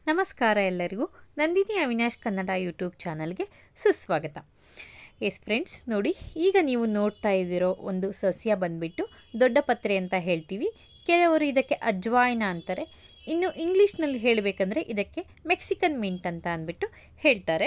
ನಮಸ್ಕಾರ ಎಲ್ಲರಿಗೂ ನಂದಿನಿ ಅವಿನಾಶ್ ಕನ್ನಡ ಯೂಟ್ಯೂಬ್ ಚಾನಲ್ಗೆ ಸುಸ್ವಾಗತ ಎಸ್ ಫ್ರೆಂಡ್ಸ್ ನೋಡಿ ಈಗ ನೀವು ನೋಡ್ತಾ ಇದ್ದೀರೋ ಒಂದು ಸಸ್ಯ ಬಂದುಬಿಟ್ಟು ದೊಡ್ಡ ಪತ್ರೆ ಅಂತ ಹೇಳ್ತೀವಿ ಕೆಲವರು ಇದಕ್ಕೆ ಅಜ್ವಾಯಿನ ಅಂತಾರೆ ಇನ್ನು ಇಂಗ್ಲೀಷ್ನಲ್ಲಿ ಹೇಳಬೇಕಂದ್ರೆ ಇದಕ್ಕೆ ಮೆಕ್ಸಿಕನ್ ಮಿಂಟ್ ಅಂತ ಅಂದ್ಬಿಟ್ಟು ಹೇಳ್ತಾರೆ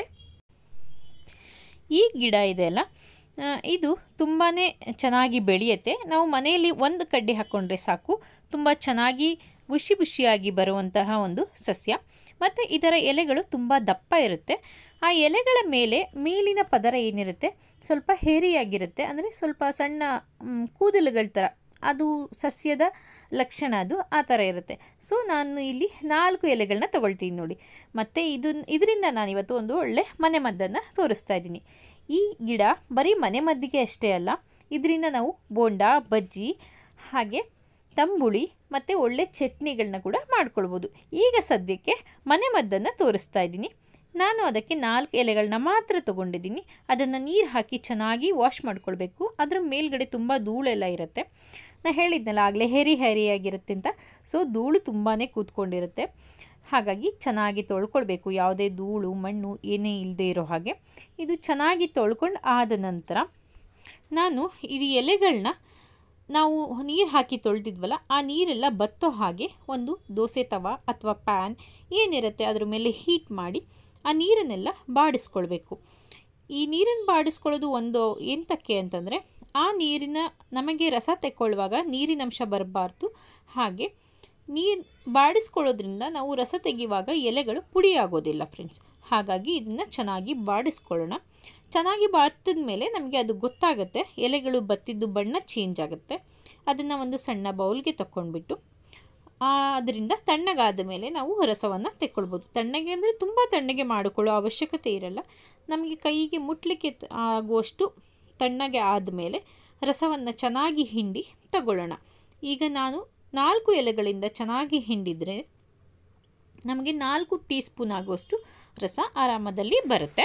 ಈ ಗಿಡ ಇದೆಯಲ್ಲ ಆ, ಇದು ತುಂಬಾ ಚೆನ್ನಾಗಿ ಬೆಳೆಯುತ್ತೆ ನಾವು ಮನೆಯಲ್ಲಿ ಒಂದು ಕಡ್ಡಿ ಹಾಕ್ಕೊಂಡ್ರೆ ಸಾಕು ತುಂಬ ಚೆನ್ನಾಗಿ ಬುಷಿ ಬುಷಿಯಾಗಿ ಬರುವಂತಹ ಒಂದು ಸಸ್ಯ ಮತ್ತು ಇದರ ಎಲೆಗಳು ತುಂಬ ದಪ್ಪ ಇರುತ್ತೆ ಆ ಎಲೆಗಳ ಮೇಲೆ ಮೇಲಿನ ಪದರ ಏನಿರುತ್ತೆ ಸ್ವಲ್ಪ ಹೇರಿಯಾಗಿರುತ್ತೆ ಅಂದರೆ ಸ್ವಲ್ಪ ಸಣ್ಣ ಮ್, ಕೂದಲುಗಳ ಥರ ಅದು ಸಸ್ಯದ ಲಕ್ಷಣ ಅದು ಆ ಥರ ಇರುತ್ತೆ ಸೊ ನಾನು ಇಲ್ಲಿ ನಾಲ್ಕು ಎಲೆಗಳನ್ನ ತಗೊಳ್ತೀನಿ ನೋಡಿ ಮತ್ತು ಇದು ಇದರಿಂದ ನಾನಿವತ್ತು ಒಂದು ಒಳ್ಳೆ ಮನೆ ಮದ್ದನ್ನು ತೋರಿಸ್ತಾ ಇದ್ದೀನಿ ಈ ಗಿಡ ಬರೀ ಮನೆ ಮದ್ದಿಗೆ ಅಷ್ಟೇ ಅಲ್ಲ ಇದರಿಂದ ನಾವು ಬೋಂಡ ಬಜ್ಜಿ ಹಾಗೆ ತಂಬುಳಿ ಮತ್ತು ಒಳ್ಳೆ ಚಟ್ನಿಗಳನ್ನ ಕೂಡ ಮಾಡ್ಕೊಳ್ಬೋದು ಈಗ ಸದ್ಯಕ್ಕೆ ಮನೆ ಮದ್ದನ್ನು ತೋರಿಸ್ತಾ ಇದ್ದೀನಿ ನಾನು ಅದಕ್ಕೆ ನಾಲ್ಕು ಎಲೆಗಳನ್ನ ಮಾತ್ರ ತೊಗೊಂಡಿದ್ದೀನಿ ಅದನ್ನು ನೀರು ಹಾಕಿ ಚೆನ್ನಾಗಿ ವಾಶ್ ಮಾಡ್ಕೊಳ್ಬೇಕು ಅದರ ಮೇಲ್ಗಡೆ ತುಂಬ ಧೂಳೆಲ್ಲ ಇರುತ್ತೆ ನಾನು ಹೇಳಿದ್ನಲ್ಲ ಆಗಲೇ ಹೆರಿ ಹೆರಿಯಾಗಿರುತ್ತೆ ಅಂತ ಸೊ ಧೂಳು ತುಂಬಾ ಕೂತ್ಕೊಂಡಿರುತ್ತೆ ಹಾಗಾಗಿ ಚೆನ್ನಾಗಿ ತೊಳ್ಕೊಳ್ಬೇಕು ಯಾವುದೇ ಧೂಳು ಮಣ್ಣು ಏನೇ ಇಲ್ಲದೆ ಇರೋ ಹಾಗೆ ಇದು ಚೆನ್ನಾಗಿ ತೊಳ್ಕೊಂಡು ಆದ ನಂತರ ನಾನು ಇದು ಎಲೆಗಳನ್ನ ನಾವು ನೀರು ಹಾಕಿ ತೊಳೆದಿದ್ವಲ್ಲ ಆ ನೀರೆಲ್ಲ ಬತ್ತೋ ಹಾಗೆ ಒಂದು ದೋಸೆ ತವ ಅಥವಾ ಪ್ಯಾನ್ ಏನಿರುತ್ತೆ ಅದ್ರ ಮೇಲೆ ಹೀಟ್ ಮಾಡಿ ಆ ನೀರನ್ನೆಲ್ಲ ಬಾಡಿಸ್ಕೊಳ್ಬೇಕು ಈ ನೀರನ್ನು ಬಾಡಿಸ್ಕೊಳ್ಳೋದು ಒಂದು ಎಂತಕ್ಕೆ ಅಂತಂದರೆ ಆ ನೀರಿನ ನಮಗೆ ರಸ ತೆಕ್ಕೊಳ್ಳುವಾಗ ನೀರಿನಂಶ ಬರಬಾರ್ದು ಹಾಗೆ ನೀರು ಬಾಡಿಸ್ಕೊಳ್ಳೋದ್ರಿಂದ ನಾವು ರಸ ತೆಗೆಯುವಾಗ ಎಲೆಗಳು ಪುಡಿ ಆಗೋದಿಲ್ಲ ಫ್ರೆಂಡ್ಸ್ ಹಾಗಾಗಿ ಇದನ್ನು ಚೆನ್ನಾಗಿ ಬಾಡಿಸ್ಕೊಳ್ಳೋಣ ಚೆನ್ನಾಗಿ ಬಾತಿದ ಮೇಲೆ ನಮಗೆ ಅದು ಗೊತ್ತಾಗುತ್ತೆ ಎಲೆಗಳು ಬತ್ತಿದ್ದು ಬಣ್ಣ ಚೇಂಜ್ ಆಗುತ್ತೆ ಅದನ್ನು ಒಂದು ಸಣ್ಣ ಬೌಲ್ಗೆ ತಗೊಂಡ್ಬಿಟ್ಟು ಅದರಿಂದ ತಣ್ಣಗಾದ ಮೇಲೆ ನಾವು ರಸವನ್ನು ತೆಕ್ಕೊಳ್ಬೋದು ತಣ್ಣಗೆ ಅಂದರೆ ತುಂಬ ತಣ್ಣಗೆ ಮಾಡಿಕೊಳ್ಳೋ ಅವಶ್ಯಕತೆ ಇರಲ್ಲ ನಮಗೆ ಕೈಗೆ ಮುಟ್ಲಿಕ್ಕೆ ತ- ಆಗುವಷ್ಟು ತಣ್ಣಗೆ ಆದಮೇಲೆ ರಸವನ್ನು ಚೆನ್ನಾಗಿ ಹಿಂಡಿ ತಗೊಳ್ಳೋಣ ಈಗ ನಾನು ನಾಲ್ಕು ಎಲೆಗಳಿಂದ ಚೆನ್ನಾಗಿ ಹಿಂಡಿದರೆ ನಮಗೆ ನಾಲ್ಕು ಟೀ ಸ್ಪೂನ್ ಆಗುವಷ್ಟು ರಸ ಆರಾಮದಲ್ಲಿ ಬರುತ್ತೆ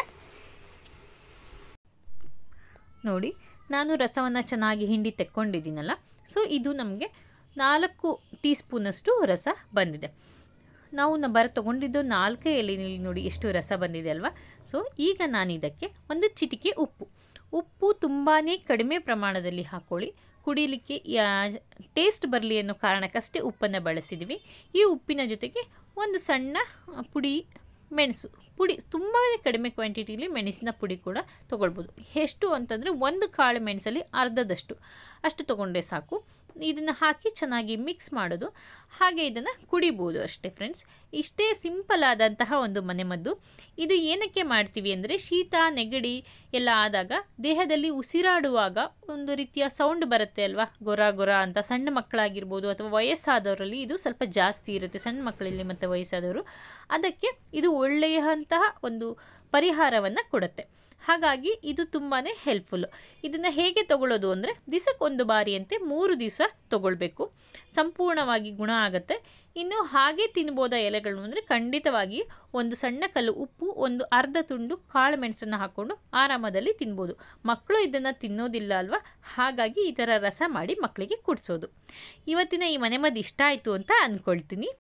ನೋಡಿ ನಾನು ರಸವನ್ನು ಚೆನ್ನಾಗಿ ಹಿಂಡಿ ತೆಕ್ಕೊಂಡಿದ್ದೀನಲ್ಲ ಸೊ ಇದು ನಮಗೆ ನಾಲ್ಕು ಟೀ ಸ್ಪೂನಷ್ಟು ರಸ ಬಂದಿದೆ ನಾವು ನ ಬರ ತೊಗೊಂಡಿದ್ದು ನಾಲ್ಕೇ ಎಲೆಯಲ್ಲಿ ನೋಡಿ ಎಷ್ಟು ರಸ ಬಂದಿದೆ ಅಲ್ವಾ ಸೊ ಈಗ ನಾನು ಇದಕ್ಕೆ ಒಂದು ಚಿಟಿಕೆ ಉಪ್ಪು ಉಪ್ಪು ತುಂಬಾ ಕಡಿಮೆ ಪ್ರಮಾಣದಲ್ಲಿ ಹಾಕ್ಕೊಳ್ಳಿ ಕುಡಿಯಲಿಕ್ಕೆ ಯಾ ಟೇಸ್ಟ್ ಬರಲಿ ಅನ್ನೋ ಕಾರಣಕ್ಕಷ್ಟೇ ಉಪ್ಪನ್ನು ಬಳಸಿದ್ದೀವಿ ಈ ಉಪ್ಪಿನ ಜೊತೆಗೆ ಒಂದು ಸಣ್ಣ ಆ, ಪುಡಿ ಮೆಣಸು ಪುಡಿ ತುಂಬಾ ಕಡಿಮೆ ಕ್ವಾಂಟಿಟಿಲಿ ಮೆಣಸಿನ ಪುಡಿ ಕೂಡ ತೊಗೊಳ್ಬೋದು ಎಷ್ಟು ಅಂತಂದರೆ ಒಂದು ಕಾಳು ಮೆಣಸಲ್ಲಿ ಅರ್ಧದಷ್ಟು ಅಷ್ಟು ತೊಗೊಂಡ್ರೆ ಸಾಕು ಇದನ್ನು ಹಾಕಿ ಚೆನ್ನಾಗಿ ಮಿಕ್ಸ್ ಮಾಡೋದು ಹಾಗೆ ಇದನ್ನು ಕುಡಿಬೋದು ಅಷ್ಟೇ ಫ್ರೆಂಡ್ಸ್ ಇಷ್ಟೇ ಸಿಂಪಲ್ ಆದಂತಹ ಒಂದು ಮನೆಮದ್ದು ಇದು ಏನಕ್ಕೆ ಮಾಡ್ತೀವಿ ಅಂದರೆ ಶೀತ ನೆಗಡಿ ಎಲ್ಲ ಆದಾಗ ದೇಹದಲ್ಲಿ ಉಸಿರಾಡುವಾಗ ಒಂದು ರೀತಿಯ ಸೌಂಡ್ ಬರುತ್ತೆ ಅಲ್ವಾ ಗೊರ ಗೊರ ಅಂತ ಸಣ್ಣ ಮಕ್ಕಳಾಗಿರ್ಬೋದು ಅಥವಾ ವಯಸ್ಸಾದವರಲ್ಲಿ ಇದು ಸ್ವಲ್ಪ ಜಾಸ್ತಿ ಇರುತ್ತೆ ಸಣ್ಣ ಮಕ್ಕಳಲ್ಲಿ ಮತ್ತು ವಯಸ್ಸಾದವರು ಅದಕ್ಕೆ ಇದು ಒಳ್ಳೆಯಂತಹ ಒಂದು ಪರಿಹಾರವನ್ನು ಕೊಡುತ್ತೆ ಹಾಗಾಗಿ ಇದು ತುಂಬಾ ಹೆಲ್ಪ್ಫುಲ್ಲು ಇದನ್ನು ಹೇಗೆ ತಗೊಳ್ಳೋದು ಅಂದರೆ ದಿವಸಕ್ಕೊಂದು ಬಾರಿಯಂತೆ ಮೂರು ದಿವಸ ತಗೊಳ್ಬೇಕು ಸಂಪೂರ್ಣವಾಗಿ ಗುಣ ಆಗುತ್ತೆ ಇನ್ನು ಹಾಗೆ ತಿನ್ಬೋದ ಎಲೆಗಳು ಅಂದರೆ ಖಂಡಿತವಾಗಿ ಒಂದು ಸಣ್ಣ ಕಲ್ಲು ಉಪ್ಪು ಒಂದು ಅರ್ಧ ತುಂಡು ಕಾಳು ಮೆಣಸನ್ನು ಹಾಕ್ಕೊಂಡು ಆರಾಮದಲ್ಲಿ ತಿನ್ಬೋದು ಮಕ್ಕಳು ಇದನ್ನು ತಿನ್ನೋದಿಲ್ಲ ಅಲ್ವಾ ಹಾಗಾಗಿ ಈ ಥರ ರಸ ಮಾಡಿ ಮಕ್ಕಳಿಗೆ ಕುಡಿಸೋದು ಇವತ್ತಿನ ಈ ಮನೆಮದ್ದು ಇಷ್ಟ ಆಯಿತು ಅಂತ ಅಂದ್ಕೊಳ್ತೀನಿ